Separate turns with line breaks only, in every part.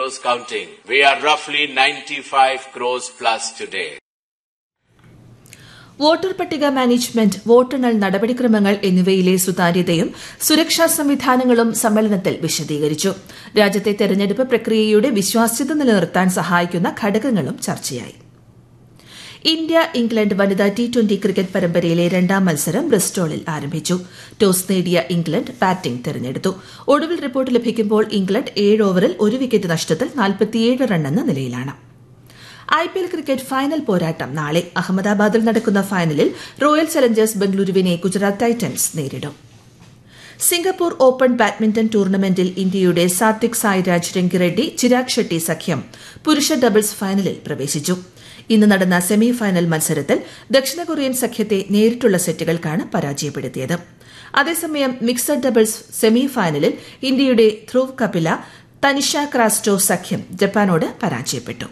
crores counting. We are roughly 95 crores plus today.
വോട്ടർ പട്ടിക management വോട്ടെണ്ണൽ നടപടിക്രമങ്ങൾ എന്നിവയിലെ സുതാര്യതയും സുരക്ഷാ സംവിധാനങ്ങളും സമ്മേളനത്തിൽ വിശദീകരിച്ചു രാജ്യത്തെ തെരഞ്ഞെടുപ്പ് പ്രക്രിയയുടെ വിശ്വാസ്യത നിലനിർത്താൻ സഹായിക്കുന്ന ഘടകങ്ങളും ചർച്ചയായി ഇന്ത്യ ഇംഗ്ലണ്ട് വനിതാ ടി ട്വന്റി ക്രിക്കറ്റ് പരമ്പരയിലെ രണ്ടാം മത്സരം ബ്രിസ്റ്റോളിൽ ആരംഭിച്ചു ടോസ് നേടിയ ഇംഗ്ലണ്ട് ബാറ്റിംഗ് തെരഞ്ഞെടുത്തു ഒടുവിൽ റിപ്പോർട്ട് ലഭിക്കുമ്പോൾ ഇംഗ്ലണ്ട് ഏഴ് ഓവറിൽ ഒരു വിക്കറ്റ് നഷ്ടത്തിൽ നാൽപ്പത്തിയേഴ് റണ്ണെന്ന നിലയിലാണ് I P L cricket final പോരാട്ടം നാളെ അഹമ്മദാബാദിൽ നടക്കുന്ന ഫൈനലിൽ റോയൽ ചലഞ്ചേഴ്സ് ബംഗളൂരുവിനെ ഗുജറാത്ത് ടൈറ്റൻസ് നേരിടും സിംഗപ്പൂർ ഓപ്പൺ ബാഡ്മിന്റൺ ടൂർണമെന്റിൽ ഇന്ത്യയുടെ സാത്വിക് സായ്രാജ് രംഗിറെഡ്ഡി ചിരാഗ് ഷെട്ടി സഖ്യം പുരുഷ ഡബിൾസ് ഫൈനലിൽ പ്രവേശിച്ചു ഇന്ന് നടന്ന സെമി ഫൈനൽ മത്സരത്തിൽ ദക്ഷിണ കൊറിയൻ സഖ്യത്തെ നേരിട്ടുള്ള സെറ്റുകൾക്കാണ് പരാജയപ്പെടുത്തിയത് അതേസമയം മിക്സഡ് ഡബിൾസ് സെമി ഫൈനലിൽ ഇന്ത്യയുടെ ധ്രുവ് കപില തനിഷ ക്രാസ്റ്റോ സഖ്യം ജപ്പാനോട് പരാജയപ്പെട്ടു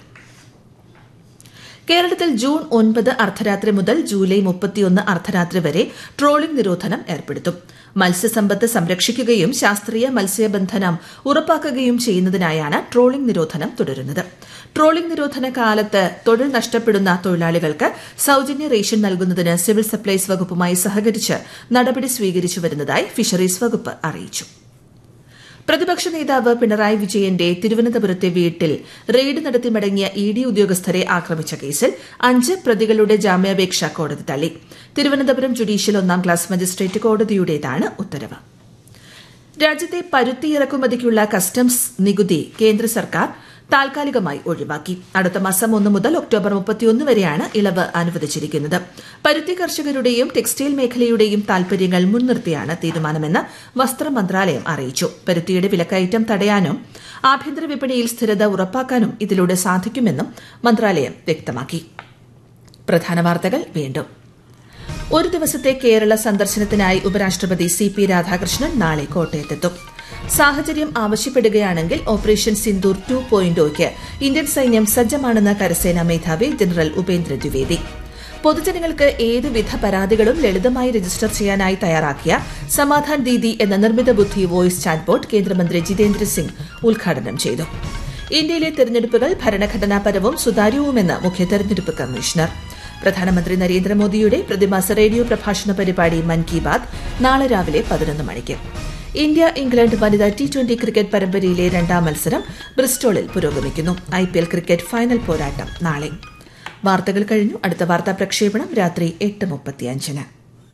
കേരളത്തിൽ ജൂൺ ഒൻപത് അർദ്ധരാത്രി മുതൽ ജൂലൈ മുപ്പത്തിയൊന്ന് അർദ്ധരാത്രി വരെ ട്രോളിംഗ് നിരോധനം ഏർപ്പെടുത്തും മത്സ്യസമ്പത്ത് സംരക്ഷിക്കുകയും ശാസ്ത്രീയ മത്സ്യബന്ധനം ഉറപ്പാക്കുകയും ചെയ്യുന്നതിനായാണ് ട്രോളിംഗ് നിരോധനം തുടരുന്നത് ട്രോളിംഗ് നിരോധന കാലത്ത് തൊഴിൽ നഷ്ടപ്പെടുന്ന തൊഴിലാളികൾക്ക് സൌജന്യ റേഷൻ നൽകുന്നതിന് സിവിൽ സപ്ലൈസ് വകുപ്പുമായി സഹകരിച്ച് നടപടി സ്വീകരിച്ചു വരുന്നതായി ഫിഷറീസ് വകുപ്പ് അറിയിച്ചു പ്രതിപക്ഷ നേതാവ് പിണറായി വിജയന്റെ തിരുവനന്തപുരത്തെ വീട്ടിൽ റെയ്ഡ് നടത്തി മടങ്ങിയ ഇ ഡി ഉദ്യോഗസ്ഥരെ ആക്രമിച്ച കേസിൽ അഞ്ച് പ്രതികളുടെ ജാമ്യാപേക്ഷ കോടതി തള്ളി തിരുവനന്തപുരം ജുഡീഷ്യൽ ഒന്നാം ക്ലാസ് മജിസ്ട്രേറ്റ് കോടതിയുടേതാണ് ഉത്തരവ് രാജ്യത്തെ പരുത്തി ഇറക്കുമതിക്കുള്ള കസ്റ്റംസ് നികുതി കേന്ദ്ര സർക്കാർ താൽക്കാലികമായി ഒഴിവാക്കി അടുത്ത മാസം ഒന്ന് മുതൽ ഒക്ടോബർ മുപ്പത്തിയൊന്ന് വരെയാണ് ഇളവ് അനുവദിച്ചിരിക്കുന്നത് പരുത്തി കർഷകരുടെയും ടെക്സ്റ്റൈൽ മേഖലയുടെയും താൽപര്യങ്ങൾ മുൻനിർത്തിയാണ് തീരുമാനമെന്ന് വസ്ത്ര മന്ത്രാലയം അറിയിച്ചു പരുത്തിയുടെ വിലക്കയറ്റം തടയാനും ആഭ്യന്തര വിപണിയിൽ സ്ഥിരത ഉറപ്പാക്കാനും ഇതിലൂടെ സാധിക്കുമെന്നും മന്ത്രാലയം വ്യക്തമാക്കി പ്രധാന വാർത്തകൾ വീണ്ടും ഒരു ദിവസത്തെ കേരള സന്ദർശനത്തിനായി ഉപരാഷ്ട്രപതി സി പി രാധാകൃഷ്ണൻ നാളെ കോട്ടയത്തെത്തും സാഹചര്യം ആവശ്യപ്പെടുകയാണെങ്കിൽ ഓപ്പറേഷൻ സിന്ദൂർ ടു പോയിന്റോയ്ക്ക് ഇന്ത്യൻ സൈന്യം സജ്ജമാണെന്ന് കരസേനാ മേധാവി ജനറൽ ഉപേന്ദ്ര ദ്വിവേദി പൊതുജനങ്ങൾക്ക് ഏതുവിധ പരാതികളും ലളിതമായി രജിസ്റ്റർ ചെയ്യാനായി തയ്യാറാക്കിയ സമാധാൻ ദീദി എന്ന നിർമ്മിത ബുദ്ധി വോയിസ് ചാറ്റ്ബോട്ട് കേന്ദ്രമന്ത്രി ജിതേന്ദ്ര സിംഗ് ഉദ്ഘാടനം ചെയ്തു ഇന്ത്യയിലെ തെരഞ്ഞെടുപ്പുകൾ ഭരണഘടനാപരവും സുതാര്യവുമെന്ന് മുഖ്യ തെരഞ്ഞെടുപ്പ് കമ്മീഷണർ പ്രധാനമന്ത്രി നരേന്ദ്രമോദിയുടെ പ്രതിമാസ റേഡിയോ പ്രഭാഷണ പരിപാടി മൻ കി ബാത് നാളെ രാവിലെ പതിനൊന്ന് മണിക്ക് ഇന്ത്യ ഇംഗ്ലണ്ട് വനിതാ ടി ട്വന്റി ക്രിക്കറ്റ് പരമ്പരയിലെ രണ്ടാം മത്സരം ബ്രിസ്റ്റോളിൽ പുരോഗമിക്കുന്നു I P L cricket final പോരാട്ടം നാളെ വാർത്തകൾ കഴിഞ്ഞു അടുത്ത വാർത്താ പ്രക്ഷേപണം രാത്രി എട്ട് മുപ്പത്തിയഞ്ചിന്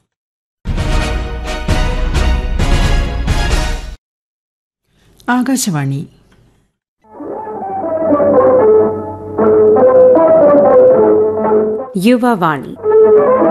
ആകാശവാണി
യുവവാണി